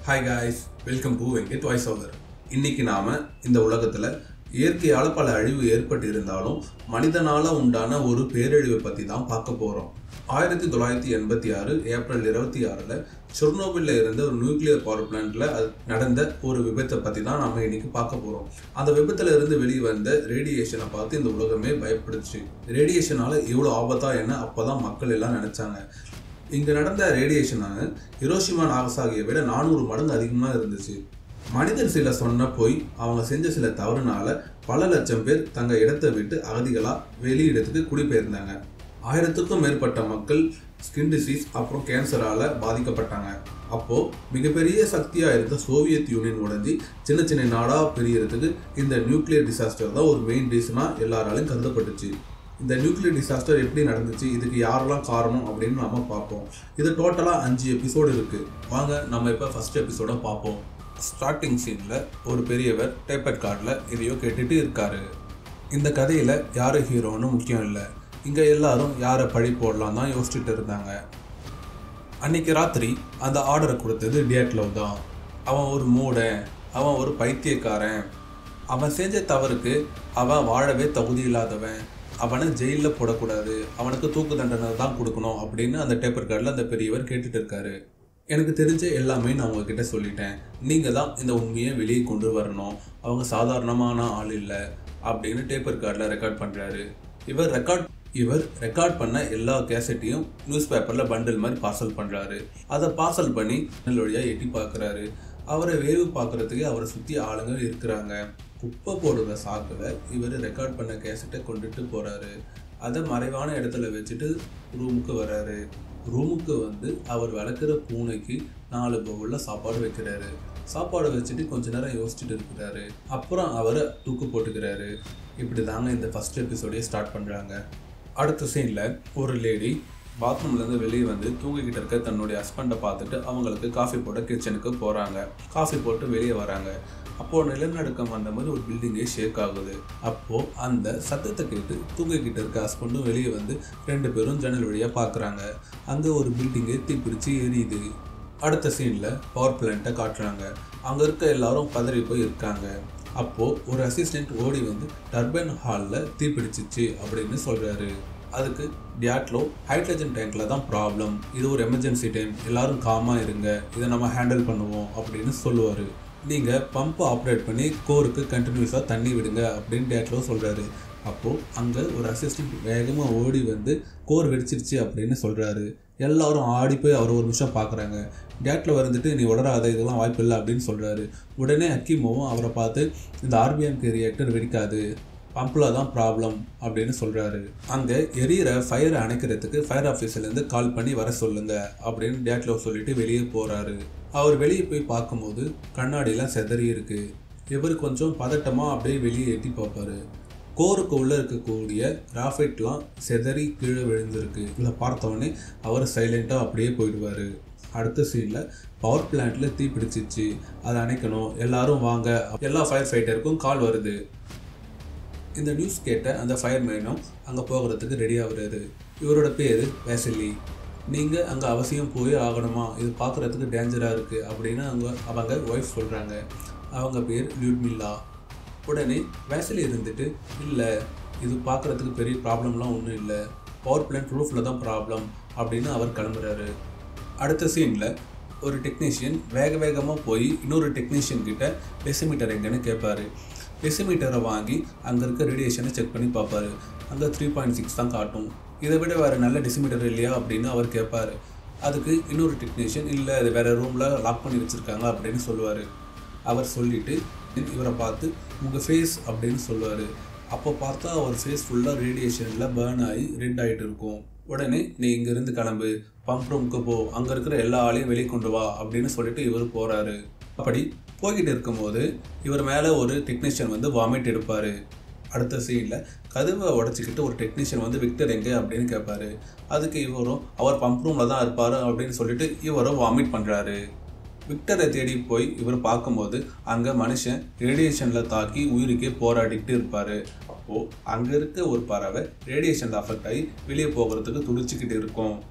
hi guys welcome to Venkat voice over இன்னைக்கு நாம இந்த உலகத்துல இயற்கையால பல அழிவு ஏற்பட்டு இருந்தாலும் மனிதனால உண்டான ஒரு பேரழிவை பத்தி தான் பார்க்க போறோம் ஆயிரத்தி தொள்ளாயிரத்தி எண்பத்தி ஆறு ஏப்ரல் இருபத்தி ஆறுல சொர்னோபில்ல இருந்த ஒரு நியூக்ளியர் பவர் பிளான்ட்ல அது நடந்த ஒரு விபத்தை பத்தி தான் நம்ம இன்னைக்கு பார்க்க போறோம் அந்த விபத்துல இருந்து வெளியே வந்த ரேடியேஷனை பார்த்து இந்த உலகமே பயப்படுச்சு ரேடியேஷனால இவ்வளவு ஆபத்தா என்ன அப்பதான் மக்கள் எல்லாம் நினைச்சாங்க இங்க நடந்த ரேடியேஷனான ஹிரோஷிமா நாகசாகியை விட நானூறு மடங்கு அதிகமா இருந்துச்சு மனிதர் சில சொன்ன போய் அவங்க செஞ்ச சில தவறுனால பல லட்சம் பேர் தங்க இடத்தை விட்டு அகதிகளா வெளியிடத்துக்கு குடிபெயர்ந்தாங்க ஆயிரத்துக்கும் மேற்பட்ட மக்கள் ஸ்கின் டிசீஸ் அப்புறம் கேன்சரால பாதிக்கப்பட்டாங்க அப்போ மிகப்பெரிய சக்தியா இருந்த சோவியத் யூனியன் உடைஞ்சி சின்ன சின்ன நாடா பிரியறதுக்கு இந்த நியூக்ளியர் டிசாஸ்டர் தான் ஒரு மெயின் ரீசனா எல்லாராலையும் கருதப்பட்டுச்சு இந்த நியூக்ளியர் டிசாஸ்டர் எப்படி நடந்துச்சு இதுக்கு யாரெல்லாம் காரணம் அப்படின்னு நம்ம பார்ப்போம் இது டோட்டலாக அஞ்சு எபிசோடு இருக்கு வாங்க நம்ம இப்போ ஃபர்ஸ்ட் எபிசோட பார்ப்போம் ஸ்டார்டிங் சீனில் ஒரு பெரியவர் டேப்பட் கார்டில் எதையோ கேட்டுட்டு இருக்காரு இந்த கதையில் யார் ஹீரோன்னு முக்கியம் இல்லை இங்கே எல்லாரும் யாரை பழி போடலாம் தான் யோசிச்சுட்டு இருந்தாங்க அன்னைக்கு ராத்திரி அந்த ஆர்டரை கொடுத்தது டியட்லவ் தான் அவன் ஒரு மூடன் அவன் ஒரு பைத்தியக்காரன் அவன் செஞ்ச தவறுக்கு அவன் வாழவே தகுதி இல்லாதவன் அவனை ஜெயிலில் போடக்கூடாது அவனுக்கு தூக்கு தண்டனை தான் கொடுக்கணும் அப்படின்னு அந்த டேப்பர் கார்டில் அந்த பெரியவர் கேட்டுட்டு இருக்காரு எனக்கு தெரிஞ்ச எல்லாமே நான் உங்ககிட்ட சொல்லிட்டேன் நீங்கள் தான் இந்த உண்மையை வெளியே கொண்டு வரணும் அவங்க சாதாரணமான ஆள் இல்லை அப்படின்னு டேப்பர் கார்டில் ரெக்கார்ட் பண்ணுறாரு இவர் ரெக்கார்ட் இவர் ரெக்கார்ட் பண்ண எல்லா கேசட்டையும் நியூஸ் பேப்பரில் பண்டில் மாதிரி பார்சல் பண்ணுறாரு அதை பார்சல் பண்ணி ஜன்னல் வழியாக எட்டி பார்க்குறாரு அவரை வேவு பார்க்குறதுக்கு அவரை சுற்றி ஆளுங்க இருக்கிறாங்க குப்பை போடுற சாக்கில் இவர் ரெக்கார்ட் பண்ண கேசட்டை கொண்டுட்டு போகிறாரு அதை மறைவான இடத்துல வச்சுட்டு ரூமுக்கு வர்றாரு ரூமுக்கு வந்து அவர் வளர்க்குற பூனைக்கு நாலு பவுலில் சாப்பாடு வைக்கிறாரு சாப்பாடு வச்சுட்டு கொஞ்ச நேரம் யோசிச்சுட்டு இருக்கிறாரு அப்புறம் அவரை தூக்கு போட்டுக்கிறாரு இப்படி தாங்க இந்த ஃபர்ஸ்ட் எபிசோடே ஸ்டார்ட் பண்ணுறாங்க அடுத்த சீனில் ஒரு லேடி பாத்ரூம்லேருந்து வெளியே வந்து தூங்கிக்கிட்டு இருக்க தன்னுடைய ஹஸ்பண்டை பார்த்துட்டு அவங்களுக்கு காஃபி போட கிச்சனுக்கு போகிறாங்க காஃபி போட்டு வெளியே வராங்க அப்போது நிலநடுக்கம் வந்த மாதிரி ஒரு பில்டிங்கே ஷேக் ஆகுது அப்போது அந்த சத்தத்தை கேட்டு தூங்கிக்கிட்டு இருக்க ஹஸ்பண்டும் வெளியே வந்து ரெண்டு பேரும் ஜன்னல் வழியாக பார்க்குறாங்க அங்கே ஒரு பில்டிங்கே தீப்பிடிச்சு எரியுது அடுத்த சீனில் பவர் பிளான்ட்டை காட்டுறாங்க அங்கே இருக்க எல்லாரும் பதறி போய் இருக்காங்க அப்போது ஒரு அசிஸ்டண்ட் ஓடி வந்து டர்பைன் ஹாலில் தீப்பிடிச்சிச்சு அப்படின்னு சொல்கிறாரு அதுக்கு டியாட்லோ ஹைட்ரஜன் டேங்க்ல தான் ப்ராப்ளம் இது ஒரு எமர்ஜென்சி டைம் எல்லாரும் காமாக இருங்க இதை நம்ம ஹேண்டில் பண்ணுவோம் அப்படின்னு சொல்லுவார் நீங்கள் பம்பை ஆப்ரேட் பண்ணி கோருக்கு கண்டினியூஸாக தண்ணி விடுங்க அப்படின்னு டேட்லோ சொல்கிறாரு அப்போது அங்கே ஒரு அசிஸ்டண்ட் வேகமாக ஓடி வந்து கோர் வெடிச்சிருச்சு அப்படின்னு சொல்கிறாரு எல்லாரும் ஆடி போய் அவர் ஒரு நிமிஷம் பார்க்குறாங்க டேட்டில் வந்துட்டு நீ உடறாத இதெல்லாம் வாய்ப்பு இல்லை அப்படின்னு சொல்கிறாரு உடனே அக்கிமோவும் அவரை பார்த்து இந்த ஆர்பிஎம்கே ரியாக்டர் வெடிக்காது பம்பில் தான் ப்ராப்ளம் அப்படின்னு சொல்கிறாரு அங்கே எரியிற ஃபயரை அணைக்கிறதுக்கு ஃபயர் ஆஃபீஸர்லேருந்து கால் பண்ணி வர சொல்லுங்க அப்படின்னு டேட்லோ சொல்லிட்டு வெளியே போகிறாரு அவர் வெளியே போய் பார்க்கும்போது கண்ணாடிலாம் செதறி இருக்கு இவர் கொஞ்சம் பதட்டமாக அப்படியே வெளியே எட்டி பார்ப்பாரு கோருக்கு உள்ளே இருக்கக்கூடிய கிராஃபைட்லாம் செதறி கீழே விழுந்திருக்கு இதை பார்த்தவொடனே அவர் சைலண்ட்டாக அப்படியே போயிடுவார் அடுத்த சீனில் பவர் பிளான்ட்டில் தீ பிடிச்சிச்சு அதை அணைக்கணும் எல்லாரும் வாங்க எல்லா ஃபயர் ஃபைட்டருக்கும் கால் வருது இந்த நியூஸ் கேட்ட அந்த ஃபயர்மேனும் அங்கே போகிறதுக்கு ரெடி ஆகுறாரு இவரோட பேர் வேசல்லி நீங்கள் அங்கே அவசியம் போய் ஆகணுமா இது பார்க்குறதுக்கு டேஞ்சராக இருக்குது அப்படின்னு அவங்க அவங்க ஒய்ஃப் சொல்கிறாங்க அவங்க பேர் லியூட்மில்லா உடனே வேசலி இருந்துட்டு இல்லை இது பார்க்குறதுக்கு பெரிய ப்ராப்ளம்லாம் ஒன்றும் இல்லை பவர் பிளான்ட் ரூஃபில் தான் ப்ராப்ளம் அப்படின்னு அவர் கிளம்புறாரு அடுத்த சீனில் ஒரு டெக்னீஷியன் வேக வேகமாக போய் இன்னொரு டெக்னீஷியன் கிட்ட டெசிமீட்டர் எங்கன்னு கேட்பாரு டெசிமீட்டரை வாங்கி அங்கே இருக்க ரேடியேஷனை செக் பண்ணி பார்ப்பாரு அங்கே த்ரீ பாயிண்ட் சிக்ஸ் தான் காட்டும் இதை விட வேறு நல்ல டெசிமீட்டர் இல்லையா அப்படின்னு அவர் கேட்பாரு அதுக்கு இன்னொரு டெக்னீஷியன் இல்லை அது வேறு ரூமில் லாக் பண்ணி வச்சுருக்காங்க அப்படின்னு சொல்லுவார் அவர் சொல்லிவிட்டு இவரை பார்த்து உங்கள் ஃபேஸ் அப்படின்னு சொல்லுவார் அப்போ பார்த்தா அவர் ஃபேஸ் ஃபுல்லாக ரேடியேஷனில் பேர்ன் ஆகி ரெட் ஆகிட்டு இருக்கும் உடனே நீ இங்கேருந்து கிளம்பு பம்ப் ரூமுக்கு போ அங்கே இருக்கிற எல்லா ஆளையும் வெளியே கொண்டு வா அப்படின்னு சொல்லிட்டு இவர் போகிறாரு அப்படி போய்கிட்டு இருக்கும்போது இவர் மேலே ஒரு டெக்னீஷியன் வந்து வாமிட் எடுப்பார் அடுத்த சீனில் கதவை உடச்சிக்கிட்டு ஒரு டெக்னீஷியன் வந்து விக்டர் எங்கே அப்படின்னு கேட்பாரு அதுக்கு இவரும் அவர் பம்ப் ரூமில் தான் இருப்பார் அப்படின்னு சொல்லிட்டு இவரும் வாமிட் பண்ணுறாரு விக்டரை தேடி போய் இவர் பார்க்கும்போது அங்கே மனுஷன் ரேடியேஷனில் தாக்கி உயிருக்கே போராடிட்டு இருப்பார் அப்போது அங்கே இருக்க ஒரு பறவை ரேடியேஷனில் அஃபெக்ட் ஆகி வெளியே போகிறதுக்கு துடிச்சிக்கிட்டு இருக்கும்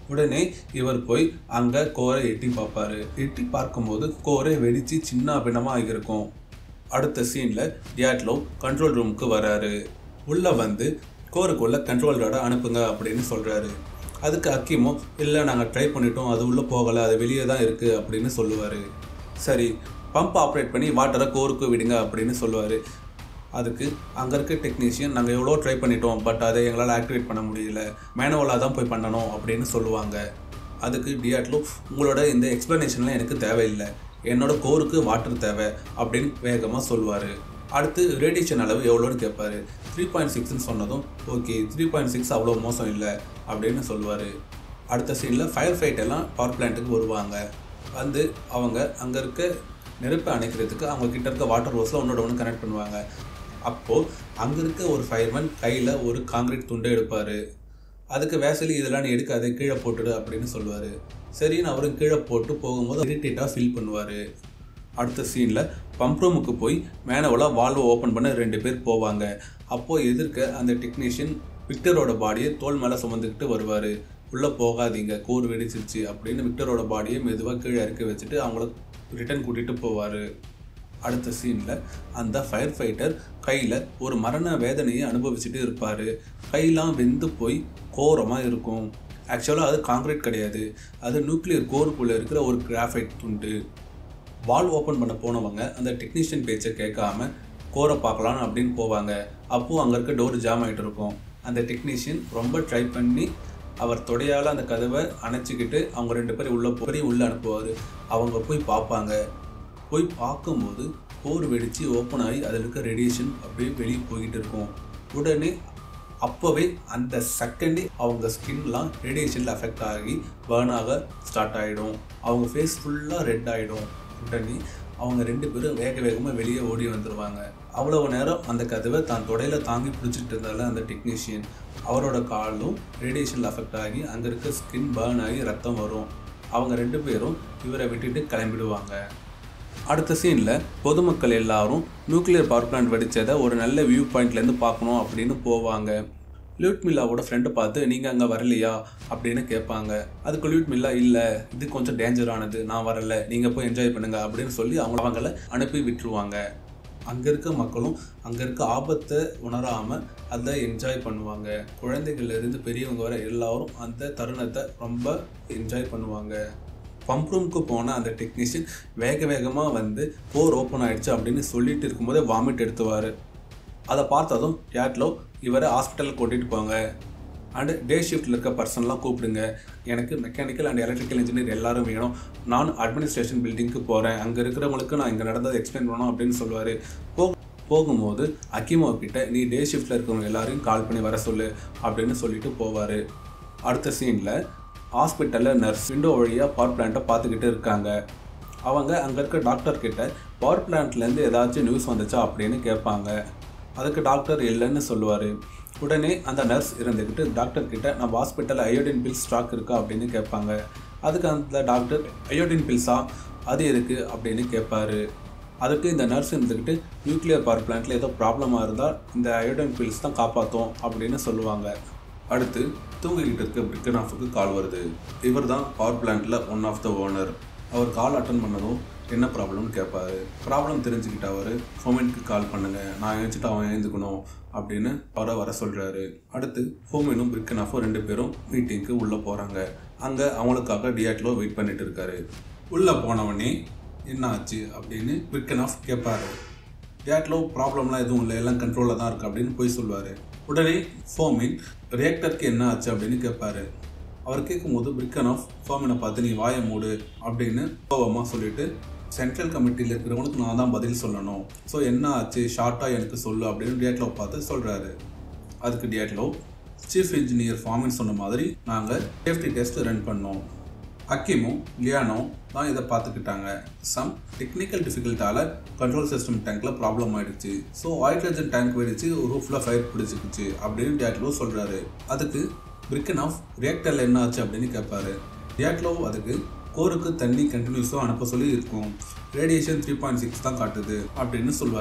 உடனே இவர் போய் அங்கே கோரை எட்டி பார்ப்பாரு எட்டி பார்க்கும்போது கோரை வெடித்து சின்ன பின்னமாக ஆகியிருக்கும் அடுத்த சீனில் டியாட்லோ கண்ட்ரோல் ரூமுக்கு வராரு உள்ளே வந்து கோருக்குள்ளே கண்ட்ரோல் ராடை அனுப்புங்க அப்படின்னு சொல்கிறாரு அதுக்கு அக்கிமோ இல்லை நாங்கள் ட்ரை பண்ணிட்டோம் அது உள்ளே போகலை அது வெளியே தான் இருக்குது அப்படின்னு சொல்லுவார் சரி பம்ப் ஆப்ரேட் பண்ணி வாட்டரை கோருக்கு விடுங்க அப்படின்னு சொல்லுவார் அதுக்கு அங்கே இருக்க டெக்னீஷியன் நாங்கள் எவ்வளோ ட்ரை பண்ணிட்டோம் பட் அதை எங்களால் ஆக்டிவேட் பண்ண முடியல மேனுவலாக தான் போய் பண்ணணும் அப்படின்னு சொல்லுவாங்க அதுக்கு டியாட்லோ உங்களோட இந்த எக்ஸ்ப்ளனேஷன்லாம் எனக்கு தேவையில்லை என்னோட கோருக்கு வாட்டர் தேவை அப்படின்னு வேகமாக சொல்லுவார் அடுத்து ரேடியேஷன் அளவு எவ்வளோன்னு கேட்பாரு த்ரீ பாயிண்ட் சிக்ஸ்னு சொன்னதும் ஓகே த்ரீ பாயிண்ட் சிக்ஸ் அவ்வளோ மோசம் இல்லை அப்படின்னு சொல்லுவார் அடுத்த சீனில் ஃபயர் ஃபைட் எல்லாம் பவர் பிளான்ட்டுக்கு வருவாங்க வந்து அவங்க அங்கே இருக்க நெருப்பை அணைக்கிறதுக்கு அவங்க கிட்ட இருக்க வாட்டர் ஹோஸில் ஒன்றோட ஒன்று கனெக்ட் பண்ணுவாங்க அப்போது அங்கே இருக்க ஒரு ஃபயர்மேன் கையில் ஒரு காங்கிரீட் துண்டை எடுப்பார் அதுக்கு வேசலி இதெல்லாம் நீ எடுக்காத கீழே போட்டுடு அப்படின்னு சொல்லுவார் சரின்னு அவரும் கீழே போட்டு போகும்போது இரிட்டேட்டாக ஃபீல் பண்ணுவார் அடுத்த சீனில் பம்ப் ரூமுக்கு போய் மேனவலாக வால்வை ஓப்பன் பண்ண ரெண்டு பேர் போவாங்க அப்போது எதிர்க்க அந்த டெக்னீஷியன் விக்டரோட பாடியை தோல் மேலே சுமந்துக்கிட்டு வருவார் உள்ளே போகாதீங்க கூறு வெடிச்சிருச்சு அப்படின்னு விக்டரோட பாடியை மெதுவாக கீழே இறக்கி வச்சுட்டு அவங்கள ரிட்டர்ன் கூட்டிகிட்டு போவார் அடுத்த சீனில் அந்த ஃபயர் ஃபைட்டர் கையில் ஒரு மரண வேதனையை அனுபவிச்சுட்டு இருப்பார் கையெல்லாம் வெந்து போய் கோரமாக இருக்கும் ஆக்சுவலாக அது காங்கிரீட் கிடையாது அது நியூக்ளியர் கோருக்குள்ளே இருக்கிற ஒரு கிராஃபைட் துண்டு வால் ஓப்பன் பண்ண போனவங்க அந்த டெக்னீஷியன் பேச்சை கேட்காம கோரை பார்க்கலான்னு அப்படின்னு போவாங்க அப்போது அங்கே இருக்க டோர் ஜாம் ஆகிட்டு இருக்கும் அந்த டெக்னீஷியன் ரொம்ப ட்ரை பண்ணி அவர் தொடையால் அந்த கதவை அணைச்சிக்கிட்டு அவங்க ரெண்டு பேரும் உள்ளே போய் உள்ளே அனுப்புவார் அவங்க போய் பார்ப்பாங்க போய் பார்க்கும்போது கோர் வெடித்து ஓப்பன் ஆகி அதில் இருக்க ரேடியேஷன் அப்படியே வெளியே போய்கிட்டு இருக்கும் உடனே அப்போவே அந்த செகண்டே அவங்க ஸ்கின்லாம் ரேடியேஷனில் அஃபெக்ட் ஆகி பேர்ன் ஆக ஸ்டார்ட் ஆகிடும் அவங்க ஃபேஸ் ஃபுல்லாக ரெட் ஆகிடும் உடனே அவங்க ரெண்டு பேரும் வேக வேகமாக வெளியே ஓடி வந்துடுவாங்க அவ்வளவு நேரம் அந்த கதவை தான் தொடையில் தாங்கி பிடிச்சிட்டு இருந்தால அந்த டெக்னீஷியன் அவரோட காலும் ரேடியேஷனில் அஃபெக்ட் ஆகி அங்கே இருக்க ஸ்கின் பேர்ன் ஆகி ரத்தம் வரும் அவங்க ரெண்டு பேரும் இவரை விட்டுட்டு கிளம்பிடுவாங்க அடுத்த சீனில் பொதுமக்கள் எல்லாரும் நியூக்ளியர் பவர் பிளான்ட் வெடிச்சதை ஒரு நல்ல வியூ பாயிண்ட்லேருந்து பார்க்கணும் அப்படின்னு போவாங்க லியூட் மில்லாவோட ஃப்ரெண்டை பார்த்து நீங்கள் அங்கே வரலையா அப்படின்னு கேட்பாங்க அதுக்கு லியூட் மில்லா இல்லை இது கொஞ்சம் டேஞ்சரானது நான் வரல நீங்கள் போய் என்ஜாய் பண்ணுங்க அப்படின்னு சொல்லி அவங்க அவங்கள அனுப்பி விட்டுருவாங்க அங்கே இருக்க மக்களும் அங்கே இருக்க ஆபத்தை உணராமல் அதை என்ஜாய் பண்ணுவாங்க குழந்தைகள்லேருந்து பெரியவங்க வர எல்லாரும் அந்த தருணத்தை ரொம்ப என்ஜாய் பண்ணுவாங்க பம்ப் ரூமுக்கு போன அந்த டெக்னீஷியன் வேக வேகமாக வந்து போர் ஓப்பன் ஆயிடுச்சு அப்படின்னு சொல்லிட்டு இருக்கும்போதே வாமிட் எடுத்துவார் அதை பார்த்ததும் யாட்லோ இவரை ஹாஸ்பிட்டலுக்கு கூட்டிகிட்டு போங்க அண்டு டே ஷிஃப்ட்டில் இருக்க பர்சன்லாம் கூப்பிடுங்க எனக்கு மெக்கானிக்கல் அண்ட் எலக்ட்ரிக்கல் இன்ஜினியர் எல்லாரும் வேணும் நான் அட்மினிஸ்ட்ரேஷன் பில்டிங்க்கு போகிறேன் அங்கே இருக்கிறவங்களுக்கு நான் இங்கே நடந்ததை எக்ஸ்பிளைன் பண்ணணும் அப்படின்னு சொல்லுவார் போ போகும்போது அக்கிமோ கிட்ட நீ டே ஷிஃப்ட்டில் இருக்கிறவங்க எல்லாரையும் கால் பண்ணி வர சொல்லு அப்படின்னு சொல்லிட்டு போவார் அடுத்த சீனில் ஹாஸ்பிட்டலில் நர்ஸ் விண்டோ வழியாக பவர் பிளான்ட்டை பார்த்துக்கிட்டு இருக்காங்க அவங்க அங்கே இருக்க டாக்டர் கிட்ட பவர் பிளான்ட்லேருந்து ஏதாச்சும் நியூஸ் வந்துச்சா அப்படின்னு கேட்பாங்க அதுக்கு டாக்டர் இல்லைன்னு சொல்லுவார் உடனே அந்த நர்ஸ் இருந்துக்கிட்டு டாக்டர் கிட்ட நம்ம ஹாஸ்பிட்டலில் அயோடின் பில்ஸ் ஸ்டாக் இருக்கா அப்படின்னு கேட்பாங்க அதுக்கு அந்த டாக்டர் அயோடின் பில்ஸா அது இருக்குது அப்படின்னு கேட்பாரு அதுக்கு இந்த நர்ஸ் இருந்துக்கிட்டு நியூக்ளியர் பவர் பிளான்ட்டில் ஏதோ ப்ராப்ளமாக இருந்தால் இந்த அயோடின் பில்ஸ் தான் காப்பாற்றும் அப்படின்னு சொல்லுவாங்க அடுத்து தூங்கிக்கிட்டு இருக்க பிரிக்கனாஃபுக்கு கால் வருது இவர் தான் பவர் பிளான்ட்டில் ஒன் ஆஃப் த ஓனர் அவர் கால் அட்டன் பண்ணதும் என்ன ப்ராப்ளம்னு கேட்பாரு ப்ராப்ளம் தெரிஞ்சுக்கிட்ட அவர் ஃபோமினுக்கு கால் பண்ணுங்க நான் எழுந்துட்டு அவன் எழுந்துக்கணும் அப்படின்னு அவரை வர சொல்கிறாரு அடுத்து ஃபோமினும் பிரிக்கனாஃபும் ரெண்டு பேரும் மீட்டிங்க்கு உள்ளே போகிறாங்க அங்கே அவங்களுக்காக டியாட்லோ வெயிட் பண்ணிட்டு இருக்காரு உள்ளே போனவனே என்ன ஆச்சு அப்படின்னு பிரிக்கனாஃப் கேட்பாரு டேட்லோ ப்ராப்ளம்லாம் எதுவும் இல்லை எல்லாம் கண்ட்ரோலில் தான் இருக்குது அப்படின்னு போய் சொல்லுவார் உடனே ஃபோமின் ரியாக்டருக்கு என்ன ஆச்சு அப்படின்னு கேட்பாரு அவர் கேட்கும்போது பிரிக்கன் ஆஃப் ஃபோமினை பார்த்து நீ வாயை மூடு அப்படின்னு கோவமாக சொல்லிட்டு சென்ட்ரல் கமிட்டியில் இருக்கிறவங்களுக்கு நான் தான் பதில் சொல்லணும் ஸோ என்ன ஆச்சு ஷார்ட்டாக எனக்கு சொல்லு அப்படின்னு டேட்லோ பார்த்து சொல்கிறாரு அதுக்கு டேட்லோ சீஃப் இன்ஜினியர் ஃபார்மின் சொன்ன மாதிரி நாங்கள் சேஃப்டி டெஸ்ட் ரன் பண்ணோம் அக்கிமும் லியானோ தான் இதை பார்த்துக்கிட்டாங்க சம் டெக்னிக்கல் டிஃபிகல்ட்டால் கண்ட்ரோல் சிஸ்டம் டேங்க்ல ப்ராப்ளம் ஆயிடுச்சு ஸோ ஹைட்ரஜன் டேங்க் வெடிச்சு ரூஃபில் ஃபயர் பிடிச்சிக்கிச்சு அப்படின்னு டேட்லோ சொல்கிறாரு அதுக்கு பிரிக்கன் ஆஃப் ரியாக்டரில் என்ன ஆச்சு அப்படின்னு கேட்பாரு டேட்லோ அதுக்கு கோருக்கு தண்ணி கண்டினியூஸாக அனுப்ப சொல்லி இருக்கும் ரேடியேஷன் த்ரீ பாயிண்ட் சிக்ஸ் தான் காட்டுது அப்படின்னு சொல்லுவார்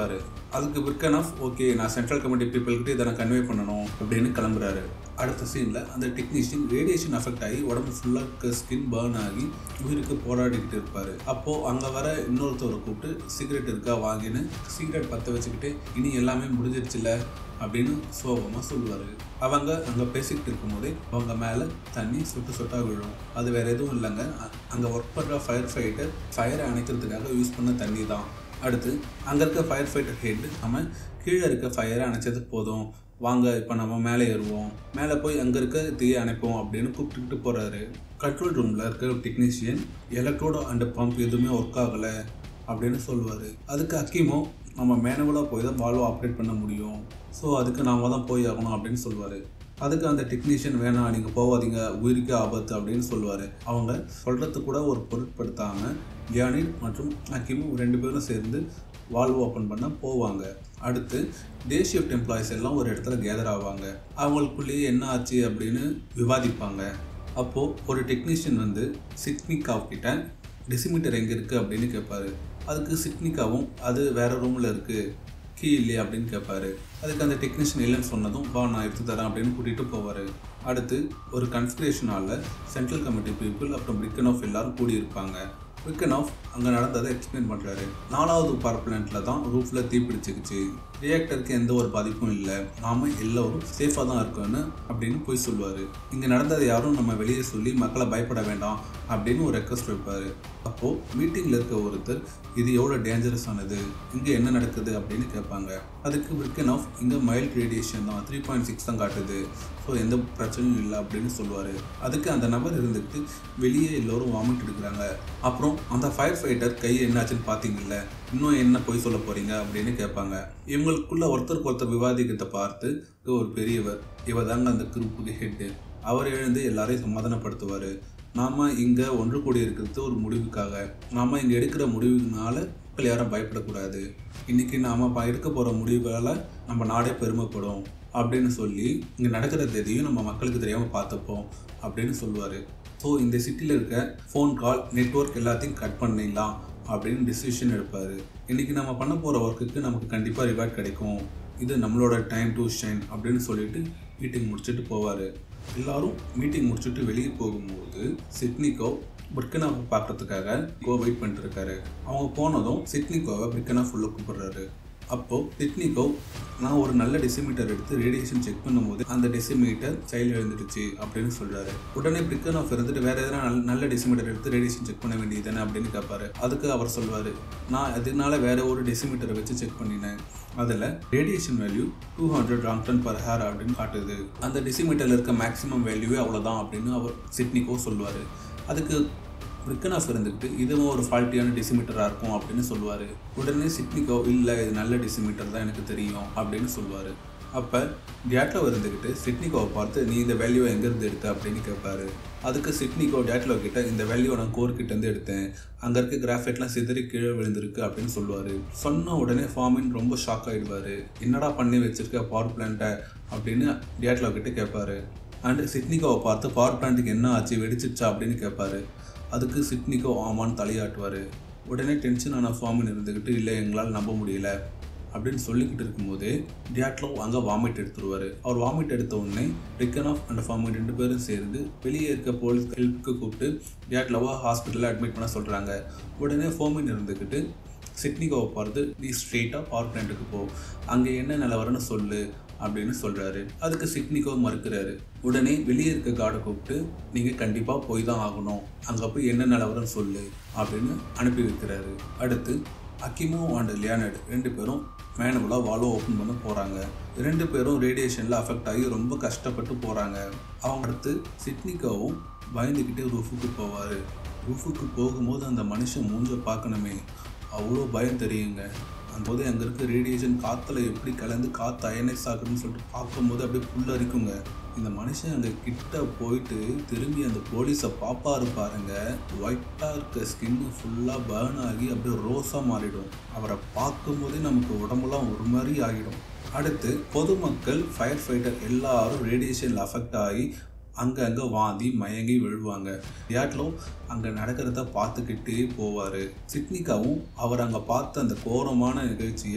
அதுக்கு விற்கனஃப் ஓகே நான் சென்ட்ரல் கமிட்டி பீப்புள்கிட்ட இதை நான் கன்வே பண்ணணும் அப்படின்னு கிளம்புறாரு அடுத்த சீனில் அந்த டெக்னீஷியன் ரேடியேஷன் அஃபெக்ட் ஆகி உடம்பு ஃபுல்லாக ஸ்கின் பேர்ன் ஆகி உயிருக்கு போராடிக்கிட்டு இருப்பார் அப்போது அங்கே வர இன்னொருத்தவரை கூப்பிட்டு சிகரெட் இருக்கா வாங்கின்னு சிகரெட் பற்ற வச்சுக்கிட்டு இனி எல்லாமே முடிஞ்சிருச்சுல அப்படின்னு சோகமாக சொல்லுவார் அவங்க அங்கே பேசிக்கிட்டு இருக்கும்போதே அவங்க மேலே தண்ணி சொட்டு சொட்டாக விழும் அது வேறு எதுவும் இல்லைங்க அங்கே ஒர்க் பண்ணுற ஃபயர் ஃபைட்டர் ஃபயரை அணைக்கிறதுக்காக யூஸ் பண்ண தண்ணி தான் அடுத்து அங்கே இருக்க ஃபயர் ஃபைட்டர் ஹெட் நம்ம கீழே இருக்க ஃபயரை அணைச்சது போதும் வாங்க இப்போ நம்ம மேலே ஏறுவோம் மேலே போய் அங்கே இருக்க தீயை அணைப்போம் அப்படின்னு கூப்பிட்டுக்கிட்டு போகிறாரு கண்ட்ரோல் ரூமில் இருக்க டெக்னீஷியன் எலக்ட்ரோட அண்ட் பம்ப் எதுவுமே ஒர்க் ஆகலை அப்படின்னு சொல்லுவார் அதுக்கு அக்கீமோ நம்ம மேனுவலாக போய் தான் வால்வ் ஆப்ரேட் பண்ண முடியும் ஸோ அதுக்கு நாம தான் போய் ஆகணும் அப்படின்னு சொல்லுவார் அதுக்கு அந்த டெக்னீஷியன் வேணாம் நீங்கள் போகாதீங்க உயிருக்கே ஆபத்து அப்படின்னு சொல்லுவார் அவங்க சொல்கிறது கூட ஒரு பொருட்படுத்தாமல் லியானிட் மற்றும் அக்கிமும் ரெண்டு பேரும் சேர்ந்து வால்வ் ஓப்பன் பண்ண போவாங்க அடுத்து டே ஷிஃப்ட் எம்ப்ளாயிஸ் எல்லாம் ஒரு இடத்துல கேதர் ஆவாங்க அவங்களுக்குள்ளேயே என்ன ஆச்சு அப்படின்னு விவாதிப்பாங்க அப்போது ஒரு டெக்னீஷியன் வந்து சிக்னிகாவ் கிட்ட டெசிமீட்டர் எங்கே இருக்குது அப்படின்னு கேட்பாரு அதுக்கு சிக்னிகாவும் அது வேறு ரூமில் இருக்குது கீ இல்லையா அப்படின்னு கேட்பாரு அதுக்கு அந்த டெக்னீஷியன் இல்லைன்னு சொன்னதும் வா நான் எடுத்து தரேன் அப்படின்னு கூட்டிகிட்டு போவார் அடுத்து ஒரு கன்ஸ்பிரேஷன் ஹாலில் சென்ட்ரல் கமிட்டி பீப்புள் அப்புறம் பிரிக்கன் ஆஃப் எல்லாரும் கூடியிருப்பாங்க பிரிக்கன் ஆஃப் அங்கே நடந்ததை எக்ஸ்பிளைன் பண்ணுறாரு நாலாவது பவர் பிளான்ட்டில் தான் ரூஃபில் தீ பிடிச்சிக்கிச்சு ரியாக்டருக்கு எந்த ஒரு பாதிப்பும் இல்லை நாம எல்லோரும் சேஃபாக தான் இருக்கோன்னு அப்படின்னு போய் சொல்லுவார் இங்கே நடந்ததை யாரும் நம்ம வெளியே சொல்லி மக்களை பயப்பட வேண்டாம் அப்படின்னு ஒரு ரெக்வஸ்ட் வைப்பார் அப்போது மீட்டிங்கில் இருக்க ஒருத்தர் இது எவ்வளோ டேஞ்சரஸானது இங்கே என்ன நடக்குது அப்படின்னு கேட்பாங்க அதுக்கு பிரிக்கன் ஆஃப் இங்கே மைல்ட் ரேடியேஷன் தான் த்ரீ பாயிண்ட் சிக்ஸ் தான் காட்டுது ஸோ எந்த பிரச்சனையும் இல்லை அப்படின்னு சொல்லுவார் அதுக்கு அந்த நபர் இருந்துட்டு வெளியே எல்லோரும் வாமிட் எடுக்கிறாங்க அப்புறம் அந்த ஃபயர் ஃபைட்டர் கை என்னாச்சுன்னு பார்த்தீங்கல்ல இன்னும் என்ன போய் சொல்ல போகிறீங்க அப்படின்னு கேட்பாங்க இவங்களுக்குள்ள ஒருத்தருக்கு ஒருத்தர் விவாதிக்கிறத பார்த்து ஒரு பெரியவர் இவர் தாங்க அந்த குரூப்புக்கு ஹெட்டு அவர் எழுந்து எல்லாரையும் சமாதானப்படுத்துவார் நாம் இங்கே ஒன்று கூடி இருக்கிறது ஒரு முடிவுக்காக நாம் இங்கே எடுக்கிற முடிவுனால மக்கள் யாரும் பயப்படக்கூடாது இன்றைக்கி நாம் எடுக்க போகிற முடிவுகளால் நம்ம நாடே பெருமைப்படும் அப்படின்னு சொல்லி இங்கே நடக்கிற எதையும் நம்ம மக்களுக்கு தெரியாமல் பார்த்துப்போம் அப்படின்னு சொல்லுவார் ஸோ இந்த சிட்டியில் இருக்க ஃபோன் கால் நெட்ஒர்க் எல்லாத்தையும் கட் பண்ணிடலாம் அப்படின்னு டிசிஷன் எடுப்பார் இன்றைக்கி நம்ம பண்ண போகிற ஒர்க்குக்கு நமக்கு கண்டிப்பாக ரிவார்ட் கிடைக்கும் இது நம்மளோட டைம் டு ஷைன் அப்படின்னு சொல்லிட்டு மீட்டிங் முடிச்சுட்டு போவார் எல்லாரும் மீட்டிங் முடிச்சுட்டு வெளியே போகும்போது சிட்னிக்கோ பிரிக்கனாவை பார்க்கறதுக்காக கோ வெயிட் பண்ணிட்டு இருக்காரு அவங்க போனதும் சிட்னிக்கோவை பிரிக்கனா ஃபுல்லாக கூப்பிடுறாரு அப்போது சிட்னிக்கோ நான் ஒரு நல்ல டெசிமீட்டர் எடுத்து ரேடியேஷன் செக் பண்ணும்போது அந்த டெசிமீட்டர் சைல்டு எழுந்துடுச்சு அப்படின்னு சொல்கிறாரு உடனே பிரிக்கன் ஆஃப் இருந்துட்டு வேறு எதனா நல்ல நல்ல டெசிமீட்டர் எடுத்து ரேடியேஷன் செக் பண்ண வேண்டியது தானே அப்படின்னு கேட்பாரு அதுக்கு அவர் சொல்வார் நான் அதனால வேற ஒரு டெசிமீட்டரை வச்சு செக் பண்ணினேன் அதில் radiation value two hundred roentgen per hour அப்படின்னு காட்டுது அந்த டெசிமீட்டரில் இருக்க மேக்ஸிமம் வேல்யூவே அவ்வளோதான் அப்படின்னு அவர் சிட்னிக்கோ சொல்லுவார் அதுக்கு பிரிக்கனாஃப் இருந்துக்கிட்டு இதுவும் ஒரு ஃபால்ட்டியான டெசிமீட்டராக இருக்கும் அப்படின்னு சொல்லுவார் உடனே சிட்னிக்கோ இல்லை இது நல்ல டெசிமீட்டர் தான் எனக்கு தெரியும் அப்படின்னு சொல்லுவார் அப்போ டேட்லோ இருந்துக்கிட்டு சிட்னிக்கோவை பார்த்து நீ இந்த வேல்யூவை எங்கேருந்து எடுத்த அப்படின்னு கேட்பாரு அதுக்கு சிட்னிக்கோ டேட்லோ கிட்ட இந்த வேல்யூ நான் கோர் கிட்டேருந்து எடுத்தேன் அங்கே இருக்க கிராஃபைட்லாம் சிதறி கீழே விழுந்திருக்கு அப்படின்னு சொல்லுவார் சொன்ன உடனே ஃபார்மின் ரொம்ப ஷாக் ஆகிடுவார் என்னடா பண்ணி வச்சிருக்க பவர் பிளான்ட்டை அப்படின்னு டேட்லோ கிட்ட கேட்பாரு அண்ட் சிட்னிக்கோவை பார்த்து பவர் பிளான்ட்டுக்கு என்ன ஆச்சு வெடிச்சிருச்சா அப்படின்னு கேட்பாரு அதுக்கு சிட்னிக்கோ ஆமான்னு தலையாட்டுவார் உடனே டென்ஷனான ஃபார்மின் இருந்துக்கிட்டு இல்லை எங்களால் நம்ப முடியல அப்படின்னு சொல்லிக்கிட்டு இருக்கும்போதே டியாட்லோ அங்கே வாமிட் எடுத்துருவார் அவர் வாமிட் எடுத்த உடனே ரிக்கன் ஆஃப் அண்ட் ஃபார்மின் ரெண்டு பேரும் சேர்ந்து வெளியே இருக்க போலீஸ் ஹெல்ப்புக்கு கூப்பிட்டு டியாட்லோவை ஹாஸ்பிட்டலில் அட்மிட் பண்ண சொல்கிறாங்க உடனே ஃபோமின் இருந்துக்கிட்டு சிட்னிகோவை பார்த்து நீ ஸ்ட்ரெயிட்டாக பவர் பிளான்ட்டுக்கு போ அங்கே என்ன நிலவரன்னு சொல்லு அப்படின்னு சொல்கிறாரு அதுக்கு சிட்னிகோ மறுக்கிறாரு உடனே வெளியே இருக்க கார்டை கூப்பிட்டு நீங்கள் கண்டிப்பாக போய் தான் ஆகணும் அங்கே போய் என்ன நிலவரம் சொல்லு அப்படின்னு அனுப்பி வைக்கிறாரு அடுத்து அக்கிமோ அண்ட் லியானட் ரெண்டு பேரும் மேனுவலாக வால்வ் ஓப்பன் பண்ண போகிறாங்க ரெண்டு பேரும் ரேடியேஷனில் அஃபெக்ட் ஆகி ரொம்ப கஷ்டப்பட்டு போகிறாங்க அவங்க அடுத்து சிட்னிகாவும் பயந்துக்கிட்டே ரூஃபுக்கு போவார் ரூஃபுக்கு போகும்போது அந்த மனுஷன் மூஞ்ச பார்க்கணுமே அவ்வளோ பயம் தெரியுங்க அந்த போது அங்கே இருக்க ரேடியேஷன் காற்றுல எப்படி கலந்து காற்று அயனைஸ் ஆகுதுன்னு சொல்லிட்டு பார்க்கும்போது அப்படியே புல்லரிக்குங்க இந்த மனுஷன் அங்கே கிட்ட போயிட்டு திரும்பி அந்த போலீஸை பாப்பாரு பாருங்க ஒயிட்டாக இருக்க ஸ்கின்னு ஃபுல்லாக பேர்ன் ஆகி அப்படியே ரோஸாக மாறிடும் அவரை பார்க்கும்போதே நமக்கு உடம்புலாம் ஒரு மாதிரி ஆகிடும் அடுத்து பொதுமக்கள் ஃபயர் ஃபைட்டர் எல்லாரும் ரேடியேஷனில் அஃபெக்ட் ஆகி அங்கங்கே வாந்தி மயங்கி விழுவாங்க யாட்லோ அங்கே நடக்கிறத பார்த்துக்கிட்டே போவார் சிட்னிகாவும் அவர் அங்கே பார்த்த அந்த கோரமான நிகழ்ச்சியை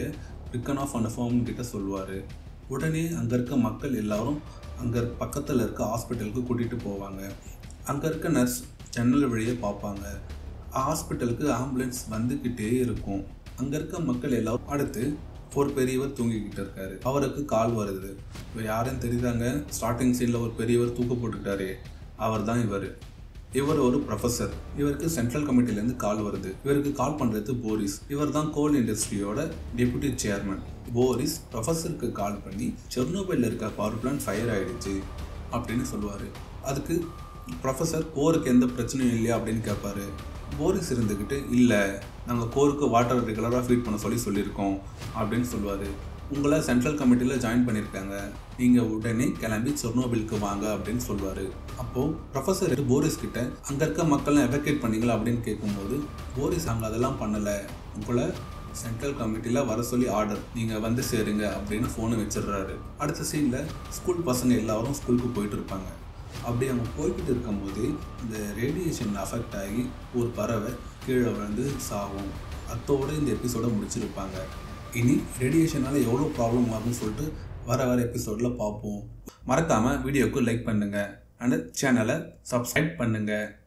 ரிக்கன் ஆஃப் அந்த ஃபார்ம் கிட்ட சொல்லுவார் உடனே அங்கே இருக்க மக்கள் எல்லாரும் அங்கே பக்கத்தில் இருக்க ஹாஸ்பிட்டலுக்கு கூட்டிகிட்டு போவாங்க அங்கே இருக்க நர்ஸ் ஜன்னல் வழியே பார்ப்பாங்க ஹாஸ்பிட்டலுக்கு ஆம்புலன்ஸ் வந்துக்கிட்டே இருக்கும் அங்கே இருக்க மக்கள் எல்லாரும் அடுத்து ஒரு பெரியவர் தூங்கிக்கிட்டு இருக்காரு அவருக்கு கால் வருது இப்போ யாருன்னு தெரியுதாங்க ஸ்டார்டிங் சீனில் ஒரு பெரியவர் தூக்க போட்டுக்கிட்டாரே அவர் தான் இவர் இவர் ஒரு ப்ரொஃபஸர் இவருக்கு சென்ட்ரல் கமிட்டிலேருந்து கால் வருது இவருக்கு கால் பண்ணுறது போரிஸ் இவர் தான் கோல் இண்டஸ்ட்ரியோட டெபுட்டி சேர்மன் போரிஸ் ப்ரொஃபஸருக்கு கால் பண்ணி செர்னோபைலில் இருக்க பவர் பிளான்ட் ஃபயர் ஆயிடுச்சு அப்படின்னு சொல்லுவார் அதுக்கு ப்ரொஃபஸர் கோருக்கு எந்த பிரச்சனையும் இல்லையா அப்படின்னு கேட்பாரு போரிஸ் இருந்துக்கிட்டு இல்லை நாங்கள் கோருக்கு வாட்டர் ரெகுலராக ஃபீட் பண்ண சொல்லி சொல்லியிருக்கோம் அப்படின்னு சொல்லுவார் உங்களை சென்ட்ரல் கமிட்டியில் ஜாயின் பண்ணியிருக்காங்க நீங்கள் உடனே கிளம்பி சொர்னோபிலுக்கு வாங்க அப்படின்னு சொல்லுவார் அப்போது ப்ரொஃபஸர் போரிஸ் கிட்ட அங்கே இருக்க மக்கள்லாம் எவக்கேட் பண்ணீங்களா அப்படின்னு கேட்கும்போது போரிஸ் அங்கே அதெல்லாம் பண்ணலை உங்களை சென்ட்ரல் கமிட்டியில் வர சொல்லி ஆர்டர் நீங்கள் வந்து சேருங்க அப்படின்னு ஃபோனை வச்சிடுறாரு அடுத்த சீனில் ஸ்கூல் பசங்க எல்லாரும் ஸ்கூலுக்கு போயிட்டு இருப்பாங்க அப்படி அவங்க போய்கிட்டு இருக்கும்போது இந்த ரேடியேஷன் அஃபெக்ட் ஆகி ஒரு பறவை கீழே விழுந்து சாகும் அத்தோடு இந்த எபிசோடை முடிச்சிருப்பாங்க இனி ரேடியேஷனால் எவ்வளோ ப்ராப்ளம் ஆகும்னு சொல்லிட்டு வர வர எபிசோடில் பார்ப்போம் மறக்காமல் வீடியோவுக்கு லைக் பண்ணுங்கள் அண்ட் சேனலை சப்ஸ்கிரைப் பண்ணுங்கள்